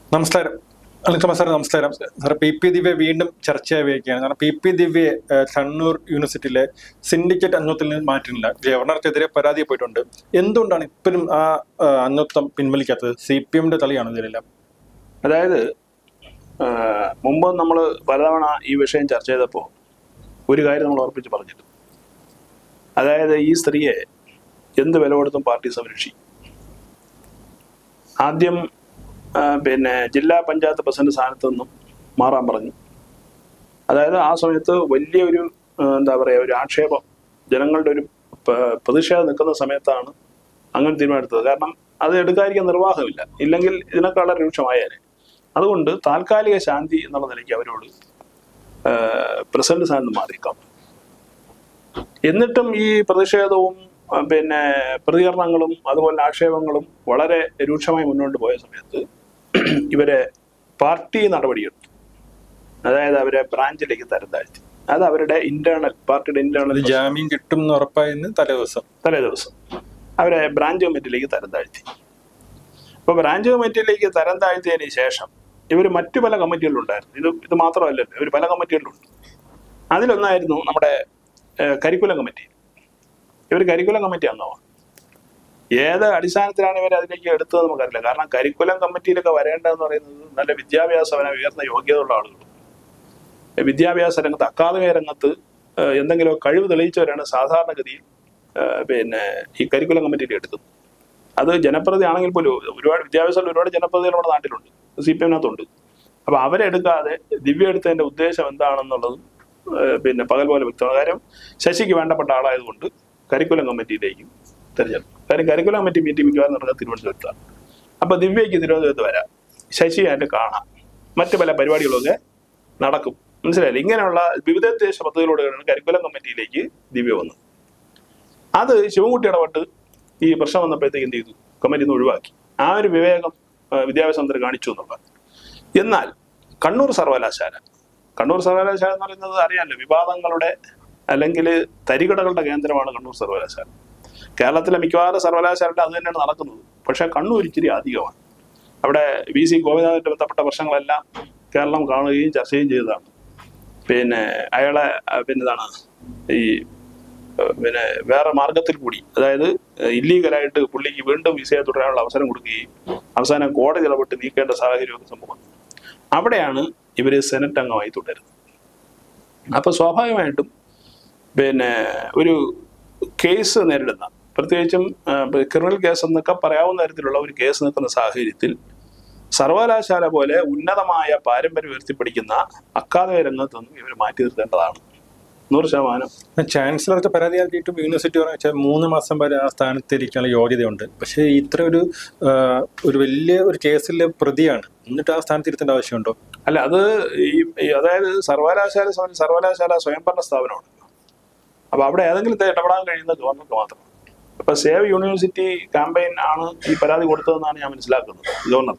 നമസ്കാരം അലിക്രമ സാർ നമസ്കാരം സാർ പി പി ദിവ്യ വീണ്ടും ചർച്ചയാവുകയാണ് കാരണം പി പി ദിവ്യയെ ഏഹ്, കണ്ണൂർ യൂണിവേഴ്സിറ്റിയിലെ സിൻഡിക്കേറ്റ് അംഗത്വത്തിൽ നിന്ന് മാറ്റുന്നില്ല ഗവർണർക്കെതിരെ പരാതിപ്പെട്ടിട്ടുണ്ട് എന്തുകൊണ്ടാണ് ഇപ്പോഴും ആ ഏഹ്, അംഗത്വം പിൻവലിക്കാത്തത് സി പി എമ്മിന്റെ തലയാണ് ഇതിലെല്ലാം അതായത് ആ, മുമ്പ് നമ്മൾ പലതവണ ഈ വിഷയം ചർച്ച ചെയ്തപ്പോൾ ഒരു കാര്യം നമ്മൾ ഉറപ്പിച്ച് പറഞ്ഞിട്ടുണ്ട് അതായത് ഈ സ്ത്രീയെ എന്ത് വില കൊടുത്തും പാർട്ടി സംരക്ഷിക്കും ആദ്യം ആ, പിന്നെ ജില്ലാ പഞ്ചായത്ത് പ്രസിഡന്റ് സ്ഥാനത്ത് നിന്നും മാറാൻ പറഞ്ഞു അതായത് ആ സമയത്ത് വലിയൊരു ആ, എന്താ പറയുക ഒരു ആക്ഷേപം ജനങ്ങളുടെ ഒരു പ- പ്രതിഷേധം നിൽക്കുന്ന സമയത്താണ് അങ്ങനെ തീരുമാനമെടുത്തത് കാരണം അത് എടുക്കാതിരിക്കാൻ നിർവാഹമില്ല ഇല്ലെങ്കിൽ ഇതിനൊക്കെ വളരെ രൂക്ഷമായേനെ അതുകൊണ്ട് താൽക്കാലിക ശാന്തി എന്നുള്ള നിലയ്ക്ക് അവരോട് ആ, പ്രസിഡന്റ് സ്ഥാനത്ത് മാറിയേക്കാം എന്നിട്ടും ഈ പ്രതിഷേധവും ആ, പിന്നെ പ്രതികരണങ്ങളും അതുപോലെ ആക്ഷേപങ്ങളും വളരെ രൂക്ഷമായി മുന്നോട്ട് പോയ സമയത്ത് ഇവരെ പാർട്ടി നടപടിയെടുത്തു അതായത് അവരെ ബ്രാഞ്ചിലേക്ക് തരം താഴ്ത്തി അത് അവരുടെ ഇന്റേണൽ പാർട്ടിയുടെ ഇന്റേണൽ ഇത് ജാമ്യം കിട്ടും എന്ന് ഉറപ്പായെന്ന് തലേ ദിവസം തലേ ദിവസം അവരെ ബ്രാഞ്ച് കമ്മിറ്റിയിലേക്ക് തരം താഴ്ത്തി അപ്പോൾ ബ്രാഞ്ച് കമ്മിറ്റിയിലേക്ക് തരം താഴ്ത്തിയതിന് ശേഷം ഇവർ മറ്റു പല കമ്മിറ്റികളിലുണ്ടായിരുന്നു ഇത് ഇത് മാത്രമല്ലല്ലോ ഇവർ പല കമ്മിറ്റികളിലുണ്ട് അതിലൊന്നായിരുന്നു നമ്മുടെ ഏഹ്, കരിക്കുലം കമ്മിറ്റി ഇവർ കരിക്കുലം കമ്മിറ്റി അംഗമാണ് ഏത് അടിസ്ഥാനത്തിലാണ് ഇവർ അതിലേക്ക് എടുത്തത് നമുക്കറിയില്ല കാരണം കരിക്കുലം കമ്മിറ്റിയിലൊക്കെ വരേണ്ടതെന്ന് പറയുന്നത് നല്ല വിദ്യാഭ്യാസപരമായ ഉയർന്ന യോഗ്യതയുള്ള ആളുകൾ വിദ്യാഭ്യാസ രംഗത്ത് അക്കാദമിക രംഗത്ത് ഏഹ്, എന്തെങ്കിലും കഴിവ് തെളിയിച്ചവരാണ് സാധാരണഗതിയിൽ ഏഹ്, പിന്നെ ഈ കരിക്കുലം കമ്മിറ്റിയിൽ എടുക്കുന്നത് അത് ജനപ്രതി ആണെങ്കിൽ പോലും ഒരുപാട് വിദ്യാഭ്യാസമുള്ള ഒരുപാട് ജനപ്രതികൾ നമ്മുടെ നാട്ടിലുണ്ട് സി പി എമ്മിനകത്തുണ്ട് അപ്പൊ അവരെ എടുക്കാതെ ദിവ്യ എടുത്തതിന്റെ ഉദ്ദേശം എന്താണെന്നുള്ളതും ഏഹ്, പിന്നെ പകൽ പോലെ വ്യക്തമാണ് കാര്യം ശശിക്ക് വേണ്ടപ്പെട്ട ആളായതുകൊണ്ട് കരിക്കുലം കമ്മിറ്റിയിലേക്ക് തിരഞ്ഞെടുത്തു കാര്യം കരിക്കുലം കമ്മിറ്റി മീറ്റിംഗ് മിക്കവാറും നടക്കുക തിരുവനന്തപുരത്താണ് അപ്പൊ ദിവ്യയ്ക്ക് തിരുവനന്തപുരത്ത് വരാം ശശി ആയിട്ട് കാണാം മറ്റു പല പരിപാടികളൊക്കെ നടക്കും മനസ്സിലായില്ലേ ഇങ്ങനെയുള്ള വിവിധോദ്ദേശ പദ്ധതികളോടെയാണ് കരിക്കുലം കമ്മിറ്റിയിലേക്ക് ദിവ്യ വന്നത് അത് ശിവൻകുട്ടി ഇടപെട്ട് ഈ പ്രശ്നം വന്നപ്പോഴത്തേക്ക് എന്ത് ചെയ്തു കമ്മിറ്റി നിന്ന് ഒഴിവാക്കി ആ ഒരു വിവേകം ആ, വിദ്യാഭ്യാസ മന്ത്രി കാണിച്ചു എന്നുള്ളത് എന്നാൽ കണ്ണൂർ സർവകലാശാല കണ്ണൂർ സർവകലാശാല എന്ന് പറയുന്നത് അറിയാമല്ലോ വിവാദങ്ങളുടെ അല്ലെങ്കിൽ തരികടകളുടെ കേന്ദ്രമാണ് കണ്ണൂർ സർവകലാശാല കേരളത്തിലെ മിക്കവാറും സർവകലാശാലയുടെ അത് തന്നെയാണ് നടക്കുന്നത് പക്ഷേ കണ്ണൂർ ഇച്ചിരി അധികമാണ് അവിടെ വി സി ഗോപിനാഥുമായിട്ട് ബന്ധപ്പെട്ട പ്രശ്നങ്ങളെല്ലാം കേരളം കാണുകയും ചർച്ചയും ചെയ്തതാണ് പിന്നെ അയാളെ ആ, പിന്നെ ഇതാണ് ഈ ഏഹ്, പിന്നെ വേറെ മാർഗത്തിൽ കൂടി അതായത് ഇല്ലീഗലായിട്ട് പുള്ളിക്ക് വീണ്ടും വിസയെ തുടരാനുള്ള അവസരം കൊടുക്കുകയും അവസാനം കോടതി ഇടപെട്ട് നീക്കേണ്ട സാഹചര്യമൊക്കെ സംഭവം അവിടെയാണ് ഇവര് സെനറ്റ് അംഗമായി തുടരുന്നത് അപ്പൊ സ്വാഭാവികമായിട്ടും പിന്നെ ഒരു കേസ് നേരിടുന്ന പ്രത്യേകിച്ചും ക്രിമിനൽ കേസ് എന്നൊക്കെ പറയാവുന്ന തരത്തിലുള്ള ഒരു കേസ് നിൽക്കുന്ന സാഹചര്യത്തിൽ സർവകലാശാല പോലെ ഉന്നതമായ പാരമ്പര്യം ഉയർത്തിപ്പിടിക്കുന്ന അക്കാദമിക രംഗത്ത് നിന്നും ഇവർ മാറ്റി നിർത്തേണ്ടതാണ് നൂറ് ശതമാനം ചാൻസലർക്ക് പരാതി നൽകിയിട്ടും യൂണിവേഴ്സിറ്റി പറഞ്ഞ വെച്ചാൽ മൂന്ന് മാസം വരെ ആ സ്ഥാനത്തിരിക്കാനുള്ള യോഗ്യതയുണ്ട് പക്ഷേ ഇത്ര ഒരു ഏഹ്, ഒരു വലിയ ഒരു കേസിലെ പ്രതിയാണ് എന്നിട്ട് ആ സ്ഥാനത്ത് ഇരുത്തേണ്ട ആവശ്യമുണ്ടോ അല്ല അത് ഈ ഈ അതായത് സർവകലാശാല സംബന്ധിച്ച് സർവകലാശാല സ്വയംഭരണ സ്ഥാപനമാണ് അപ്പൊ അവിടെ ഏതെങ്കിലും ഇത് ഇടപെടാൻ കഴിയുന്ന ഗവർണർക്ക് മാത്രമാണ് ഇപ്പൊ സേവ് യൂണിവേഴ്സിറ്റി ക്യാമ്പയിൻ ആണ് ഈ പരാതി കൊടുത്തതെന്നാണ് ഞാൻ മനസ്സിലാക്കുന്നത് ഗവർണർ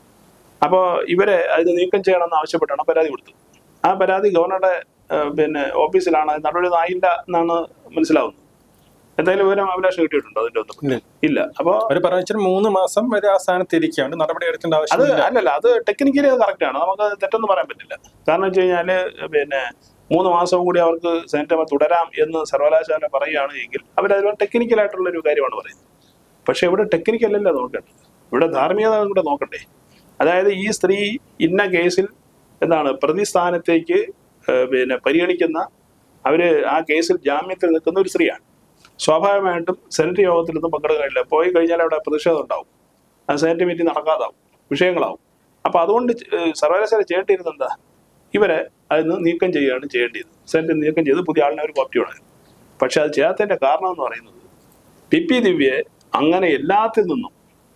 അപ്പോൾ ഇവരെ അത് നീക്കം ചെയ്യണമെന്ന് ആവശ്യപ്പെട്ടാണ് പരാതി കൊടുത്തത് ആ പരാതി ഗവർണറുടെ ഏഹ്, പിന്നെ ഓഫീസിലാണ് അത് നടപടി ഒന്നും ആയില്ല എന്നാണ് മനസ്സിലാവുന്നത് എന്തായാലും വിവരം അഭിലാഷം കിട്ടിയിട്ടുണ്ടോ അതിന്റെ ഒന്നും ഇല്ല. ഇല്ല അപ്പോൾ അവർ പറഞ്ഞു വെച്ചാൽ മൂന്ന് മാസം വരെ ആ സ്ഥാനത്ത് ഇരിക്കുകയാണ് നടപടി എടുക്കേണ്ട അത് ആവശ്യമില്ല അല്ലല്ല അത് ടെക്നിക്കലി അത് കറക്റ്റ് ആണ് നമുക്ക് അത് തെറ്റെന്ന് പറയാൻ പറ്റില്ല കാരണം വെച്ച് കഴിഞ്ഞാല് പിന്നെ മൂന്ന് മാസവും കൂടി അവർക്ക് സെനറ്റ് തുടരാം എന്ന് സർവകലാശാല പറയുകയാണ് എങ്കിൽ അവരതിൽ ടെക്നിക്കലായിട്ടുള്ള ഒരു കാര്യമാണ് പറയുന്നത് പക്ഷെ ഇവിടെ ടെക്നിക്കൽ അല്ല നോക്കേണ്ടത് ഇവിടെ ധാർമ്മികത കൂടെ നോക്കണ്ടേ അതായത് ഈ സ്ത്രീ ഇന്ന കേസിൽ എന്താണ് പ്രതിസ്ഥാനത്തേക്ക് ഏഹ്, പിന്നെ പരിഗണിക്കുന്ന അവര് ആ കേസിൽ ജാമ്യത്തിൽ നിൽക്കുന്ന ഒരു സ്ത്രീയാണ് സ്വാഭാവികമായിട്ടും സെനറ്റ് യോഗത്തിലൊന്നും പങ്കെടുക്കാനില്ല പോയി കഴിഞ്ഞാൽ അവിടെ പ്രതിഷേധം ഉണ്ടാവും ആ സെനറ്റ് മീറ്റിംഗ് നടക്കാതാവും വിഷയങ്ങളാവും അപ്പൊ അതുകൊണ്ട് ഏഹ് സർവകലാശാല ചെയ്യേണ്ടിയിരുന്നത് എന്താ ഇവരെ അതിന് നീക്കം ചെയ്യുകയാണ് ചെയ്യേണ്ടത് സെനറ്റ് നീക്കം ചെയ്ത് പുതിയ ആളിനെ ഒരു കോപ്പി വേണം പക്ഷെ അത് ചെയ്യാത്തതിന്റെ കാരണം എന്ന് പറയുന്നത് പി പി ദിവ്യയെ അങ്ങനെ എല്ലാത്തിൽ നിന്നും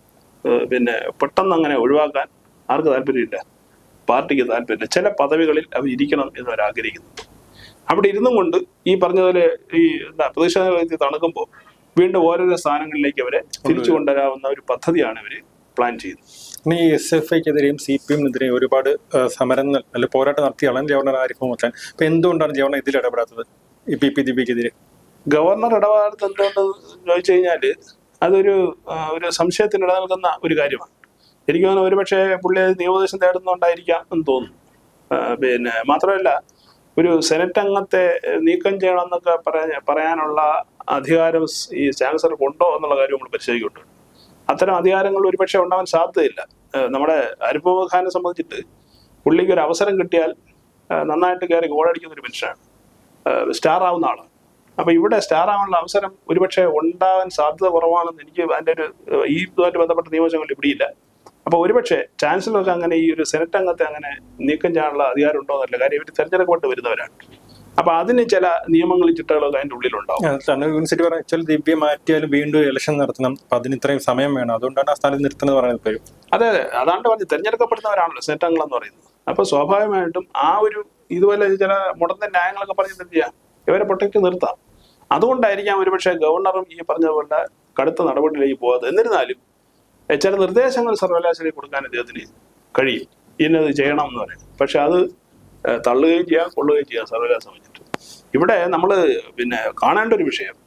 ഏഹ് പിന്നെ പെട്ടെന്ന് അങ്ങനെ ഒഴിവാക്കാൻ ആർക്ക് താല്പര്യമില്ല പാർട്ടിക്ക് താല്പര്യമില്ല ചില പദവികളിൽ അവർ ഇരിക്കണം എന്ന് അവർ ആഗ്രഹിക്കുന്നു അവിടെ ഇരുന്നും കൊണ്ട് ഈ പറഞ്ഞതുപോലെ ഈ എന്താ പ്രതിഷേധ തണുക്കുമ്പോൾ വീണ്ടും ഓരോരോ സ്ഥാനങ്ങളിലേക്ക് അവരെ തിരിച്ചു കൊണ്ടുവരാവുന്ന ഒരു പദ്ധതിയാണ് ഇവർ പ്ലാൻ ചെയ്യുന്നത് ഇനി എസ് എഫ് ഐക്കെതിരെയും സി പി എമ്മിനെതിരെയും ഒരുപാട് ആ, സമരങ്ങൾ അല്ലെ പോരാട്ടം നടത്തിയാണ് ഗവർണർ ആരിഫ് മുഹമ്മദ് ഖാൻ അപ്പൊ എന്തുകൊണ്ടാണ് ഗവർണർ ഇതിൽ ഇടപെടാത്തത് ഈ പി പി ദിവ്യക്കെതിരെ ഗവർണർ ഇടപാട് എന്തുകൊണ്ട് ചോദിച്ചു കഴിഞ്ഞാല് അതൊരു ആ, ഒരു സംശയത്തിന് നിലനിൽക്കുന്ന ഒരു കാര്യമാണ് എനിക്ക് തോന്നുന്നു ഒരുപക്ഷെ പുള്ളി അത് നിയമോപദേശം തേടുന്നുണ്ടായിരിക്കാം എന്ന് തോന്നുന്നു ആ, പിന്നെ മാത്രമല്ല ഒരു സെനറ്റ് അംഗത്തെ ഏഹ്, നീക്കം ചെയ്യണമെന്നൊക്കെ പറയാ പറയാനുള്ള അധികാരം സ് ഈ ചാൻസലർക്ക് ഉണ്ടോ എന്നുള്ള കാര്യം നമ്മൾ പരിശോധിക്കുന്നുണ്ട് അത്തരം അധികാരങ്ങൾ ഒരുപക്ഷെ ഉണ്ടാവാൻ സാധ്യതയില്ല ഏഹ്, നമ്മുടെ അനുഭവ ഖാനെ സംബന്ധിച്ചിട്ട് പുള്ളിക്ക് ഒരു അവസരം കിട്ടിയാൽ ഏഹ്, നന്നായിട്ട് കയറി ഗോളടിക്കുന്ന ഒരു മനുഷ്യനാണ് ഏഹ്, സ്റ്റാർ ആവുന്ന ആളാണ് അപ്പൊ ഇവിടെ സ്റ്റാർ ആവാനുള്ള അവസരം ഒരുപക്ഷെ ഉണ്ടാവാൻ സാധ്യത കുറവാണെന്ന് എനിക്ക് അതിന്റെ ഒരു ഏഹ്, ഈ ഇതുമായിട്ട് ബന്ധപ്പെട്ട നിയമവശങ്ങളിൽ പിടിയില്ല അപ്പൊ ഒരുപക്ഷെ ചാൻസലർക്ക് അങ്ങനെ ഈ ഒരു സെനറ്റ് അംഗത്തെ അങ്ങനെ നീക്കം ചെയ്യാനുള്ള അധികാരം ഉണ്ടോ എന്നല്ല കാര്യം ഇവർ തെരഞ്ഞെടുക്കപ്പെട്ട് വരുന്നവരാണ് അപ്പൊ അതിന് ചില നിയമങ്ങളും ചിട്ടകളൊക്കെ അതിന്റെ ഉള്ളിലുണ്ടാവും ആ, കണ്ണൂർ യൂണിവേഴ്സിറ്റി പറഞ്ഞ വെച്ചാൽ ദിവ്യ മാറ്റിയാലും വീണ്ടും ഇലക്ഷൻ നടത്തണം അപ്പൊ അതിന് ഇത്രയും സമയം വേണം അതുകൊണ്ടാണ് ആ സ്ഥാനത്ത് നിർത്തുന്നത് പറയുന്നത് ഇപ്പോഴും അതെ അതെ അതാണ്ട് പറഞ്ഞ് തെരഞ്ഞെടുക്കപ്പെടുന്നവരാണല്ലോ സെനറ്റ് അംഗങ്ങൾ എന്ന് പറയുന്നത് അപ്പൊ സ്വാഭാവികമായിട്ടും ആ ഒരു ഇതുപോലെ ചില മുടന്ത ന്യായങ്ങളൊക്കെ പറഞ്ഞിട്ട് എന്ത് ചെയ്യാം ഇവരെ പ്രൊട്ടക്ട് നിർത്താം അതുകൊണ്ടായിരിക്കാം ഒരുപക്ഷെ ഗവർണറും ഈ പറഞ്ഞതുപോലെ കടുത്ത നടപടിയിലേക്ക് പോകാതെ എന്നിരുന്നാലും എ, ചില നിർദ്ദേശങ്ങൾ സർവകലാശാലയിൽ കൊടുക്കാൻ അദ്ദേഹത്തിന് കഴിയും ഇന്നത് ചെയ്യണം എന്ന് പറയും പക്ഷെ അത് ഏ, തള്ളുകയും ചെയ്യാം കൊള്ളുകയും ചെയ്യാം സർവകലാശാല വെച്ചിട്ട് ഇവിടെ നമ്മൾ പിന്നെ കാണേണ്ട ഒരു വിഷയം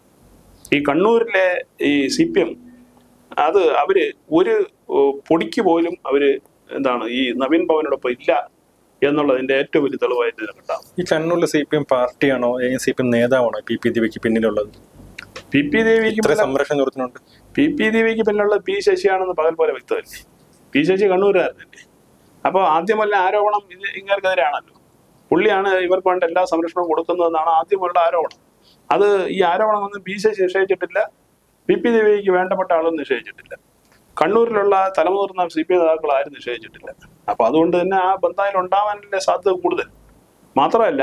ഈ കണ്ണൂരിലെ ഈ സി പി എം അത് അവര് ഒരു ഓ, പൊടിക്ക് പോലും അവര് എന്താണ് ഈ നവീൻ ഭവനോടൊപ്പം ഇല്ല എന്നുള്ളതിന്റെ ഏറ്റവും വലിയ തെളിവായിട്ട് ഇതിനെ കിട്ടാം ഈ കണ്ണൂരിലെ സി പി എം പാർട്ടിയാണോ അല്ലെങ്കിൽ സി പി എം നേതാവാണോ പി പി ദിവ്യക്ക് പിന്നിലുള്ളത് പി പി ദേവിക്ക് ഇത്ര സംരക്ഷണം നിർത്തുന്നുണ്ട് പി പി ദേവിക്ക് പിന്നിലുള്ള പി ശശിയാണെന്ന് പകൽ പോലെ വ്യക്തമല്ലേ പി ശശി കണ്ണൂരുകാരനല്ലേ അപ്പോൾ ആദ്യമല്ല ആരോപണം ഇത് ഇങ്ങർക്കെതിരാണല്ലോ പുള്ളിയാണ് ഇവർക്ക് വേണ്ട എല്ലാ സംരക്ഷണവും കൊടുക്കുന്നതെന്നാണ് ആദ്യമുള്ള ആരോപണം അത് ഈ ആരോപണമൊന്നും പി ശശി നിഷേധിച്ചിട്ടില്ല പി പി ദേവിക്ക് വേണ്ടപ്പെട്ട ആളൊന്നും നിഷേധിച്ചിട്ടില്ല കണ്ണൂരിലുള്ള തലമുതിർന്ന സി പി നേതാക്കൾ ആരും നിഷേധിച്ചിട്ടില്ല അപ്പൊ അതുകൊണ്ട് തന്നെ ആ ബന്ധത്തിൽ ഉണ്ടാവാനുള്ള സാധ്യത കൂടുതൽ മാത്രമല്ല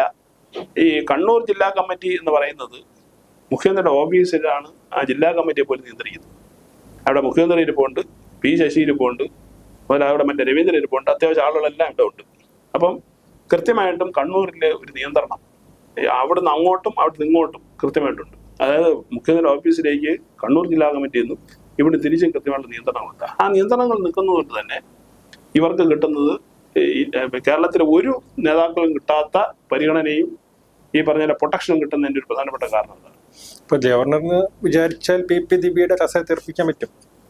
ഈ കണ്ണൂർ ജില്ലാ കമ്മിറ്റി എന്ന് പറയുന്നത് മുഖ്യമന്ത്രിയുടെ ഓഫീസിലാണ് ആ ജില്ലാ കമ്മിറ്റിയെ പോലും നിയന്ത്രിക്കുന്നത് അവിടെ മുഖ്യമന്ത്രി ഇരിപ്പുണ്ട് പി ശശി ഇരിപ്പുണ്ട് അതുപോലെ അവിടെ മറ്റേ രവീന്ദ്രൻ ഇരിപ്പുണ്ട് അത്യാവശ്യം ആളുകളെല്ലാം ഇവിടെ ഉണ്ട് അപ്പം കൃത്യമായിട്ടും കണ്ണൂരിലെ ഒരു നിയന്ത്രണം ഈ അവിടുന്ന് അങ്ങോട്ടും അവിടുന്ന് ഇങ്ങോട്ടും കൃത്യമായിട്ടുണ്ട് അതായത് മുഖ്യമന്ത്രി ഓഫീസിലേക്ക് കണ്ണൂർ ജില്ലാ കമ്മിറ്റിയിൽ നിന്നും ഇവിടെ തിരിച്ചും കൃത്യമായിട്ട് നിയന്ത്രണമുണ്ട് ആ നിയന്ത്രണങ്ങൾ നിൽക്കുന്നതുകൊണ്ട് തന്നെ ഇവർക്ക് കിട്ടുന്നത് ഈ ഏഹ് കേരളത്തിലെ ഒരു നേതാക്കളും കിട്ടാത്ത പരിഗണനയും ഈ പറഞ്ഞ പ്രൊട്ടക്ഷനും കിട്ടുന്നതിന്റെ ഒരു പ്രധാനപ്പെട്ട കാരണം അതാണ് ഇപ്പൊ ഗവർണറിന് വിചാരിച്ചാൽ പി പി ദിവ്യയുടെ കസേര തെറിപ്പിക്കാൻ പറ്റും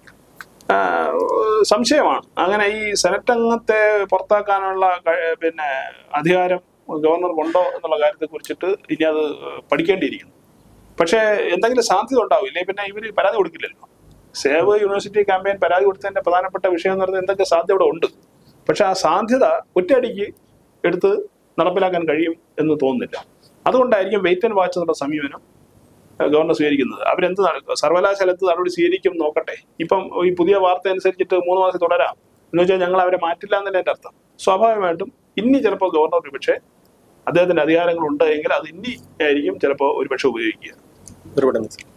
ആ, സംശയമാണ് അങ്ങനെ ഈ സെനറ്റ് അംഗത്തെ പുറത്താക്കാനുള്ള കഴി- പിന്നെ അധികാരം ഗവർണർക്കുണ്ടോ എന്നുള്ള കാര്യത്തെ കുറിച്ചിട്ട് ഇനി അത് പഠിക്കേണ്ടിയിരിക്കുന്നു പക്ഷേ എന്തെങ്കിലും സാധ്യത ഉണ്ടാവും ഇല്ലേ പിന്നെ ഇവർ പരാതി കൊടുക്കില്ലല്ലോ സേവ് യൂണിവേഴ്സിറ്റി ക്യാമ്പയിൻ പരാതി കൊടുത്തതിന്റെ പ്രധാനപ്പെട്ട വിഷയം എന്ന് പറയുന്നത് എന്തൊക്കെ സാധ്യത ഇവിടെ ഉണ്ട് പക്ഷെ ആ സാധ്യത ഒറ്റയടിക്ക് എടുത്ത് നടപ്പിലാക്കാൻ കഴിയും എന്ന് തോന്നുന്നില്ല അതുകൊണ്ടായിരിക്കും വെയിറ്റ് ആൻഡ് വാച്ച് എന്നുള്ള സമീപനം ഏഹ് ഗവർണർ സ്വീകരിക്കുന്നത് അവരെന്ത് നട- സർവകലാശാല എന്ത് നടപടി സ്വീകരിക്കും നോക്കട്ടെ ഇപ്പം ഈ പുതിയ വാർത്ത അനുസരിച്ചിട്ട് മൂന്ന് മാസം തുടരാം എന്ന് വെച്ചാൽ ഞങ്ങൾ അവരെ മാറ്റില്ല എന്നല്ലേ എൻ്റെ അർത്ഥം സ്വാഭാവികമായിട്ടും ഇനി ചിലപ്പോൾ ഗവർണർ ഒരുപക്ഷെ അദ്ദേഹത്തിന്റെ അധികാരങ്ങൾ ഉണ്ട് എങ്കിൽ അത് ഇനി ആയിരിക്കും ചിലപ്പോൾ ഒരുപക്ഷെ ഉപയോഗിക്കുക ഒരുപാട് നന്ദി.